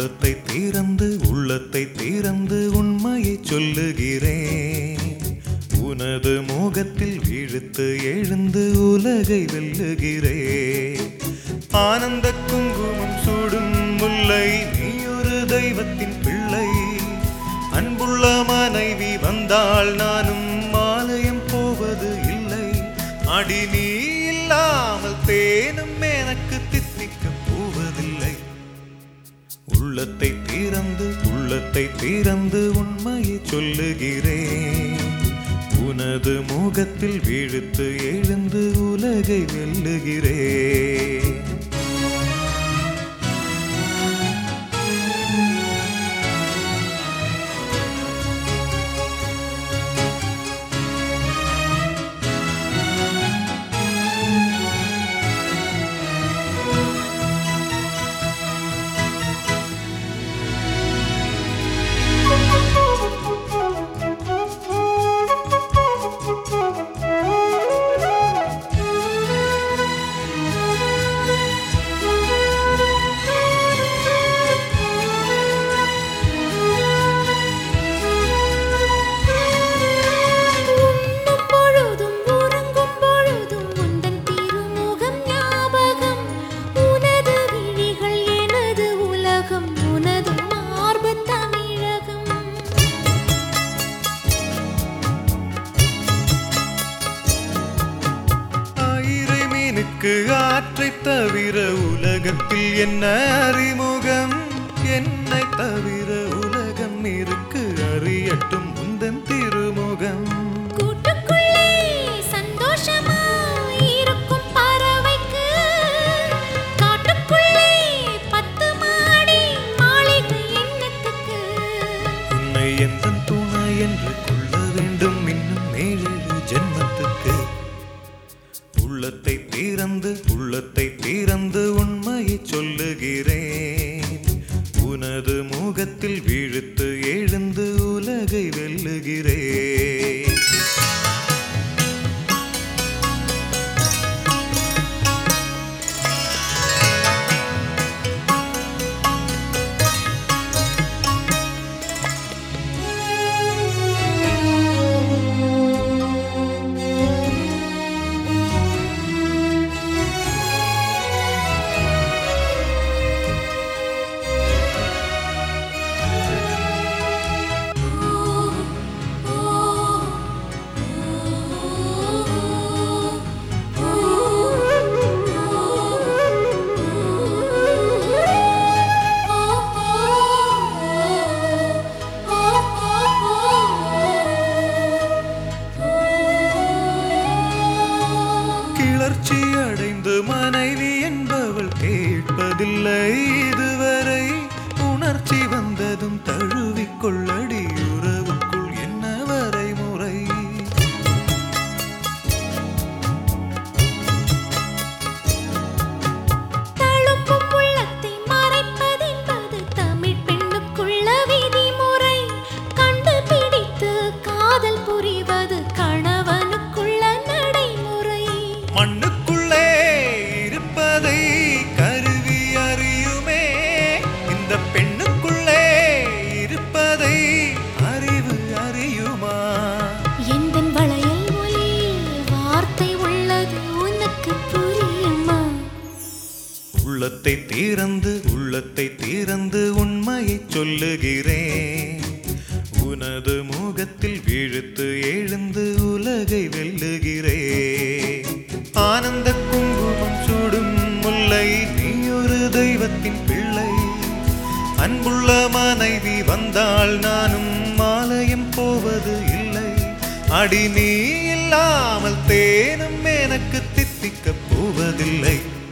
உள்ளத்தை திறந்து உள்ளத்தை திறந்து உண்மையை சொல்லுகிறேன் உனது முகத்தில் விழுத்து எழுந்து உலகை வெல்லுகிறேன் ஆனந்த குங்குமம் சூடும் முல்லை நீ ஒரு தெய்வத்தின் பிள்ளை அன்புள்ள மனைவி வந்தால் நானும் ஆலயம் போவது இல்லை அடி நீ இல்லாமல் தேனும் எனக்கு தித்திக்க போவதில்லை உள்ளத்தை திறந்து உள்ளத்தை திறந்து உண்மையை சொல்லுகிறேன் உனது முகத்தில் விழுத்து எழுந்து உலகை வெல்லுகிறேன் உண்ணும் பொழுதும் உறங்கும் பொழுதும் உந்தன் திருமுகம் ஞாபகம் உனது விழிகள் எனது உலகம் உனது மார்பு தமிழகம் ஆயிரை மீனுக்கு ஆற்றை தவிர உலகத்தில் என்ன அறிமுகம் என்னை தவிர உலகம் இருக்கு அறியட்டும் உந்தன் திருமுகம் கூட்டுக்குள்ளே சந்தோஷமாய் இருக்கும் பறவைக்கு காட்டுக்குள்ளே பத்து மாடி மாளிகை எண்ணத்துக்கு உன்னை எந்த துணை என்று கொள்ள வேண்டும் இன்னும் ஏழேழு ஜென்மத்துக்கு உள்ளத்தை திறந்து உள்ளத்தை திறந்து உண்மையை சொல்லுகிறேன் உனது முகத்தில் விழுத்து எழுந்து உலகை வெல்லுகிறேன் கிளர்ச்சி அடைந்து மனைவி என்பவள் கேட்பதில்லை இதுவரை உணர்ச்சி வந்ததும் தழுவிக்கொள்ளடி உறவுக்குள் என்ன வரைமுறை தழும்பும் உள்ளத்தை மறைப்பதென்பது தமிழ் பெண்ணுக்குள்ள விதிமுறை கண்டுபிடித்து காதல் புரிவது கணவனுக்குள்ள நடைமுறை மண்ணுக்குள்ளே இருப்பதை கருவி அறியுமே இந்த பெண்ணுக்குள்ளே இருப்பதை அறிவு அறியுமா எந்தன் வளையல் ஒலியில் வார்த்தை உள்ளது உனக்கு புரியுமா உள்ளத்தை திறந்து உள்ளத்தை திறந்து உண்மையை சொல்லுகிறேன் உனது முகத்தில் விழுத்து எழுந்து உலகை வெல்லுகிறேன் ஆனந்த குங்குமம் சூடும் முல்லை நீ ஒரு தெய்வத்தின் பிள்ளை அன்புள்ள மனைவி வந்தால் நானும் ஆலயம் போவது இல்லை அடி நீ இல்லாமல் தேனும் எனக்கு தித்திக்க போவதில்லை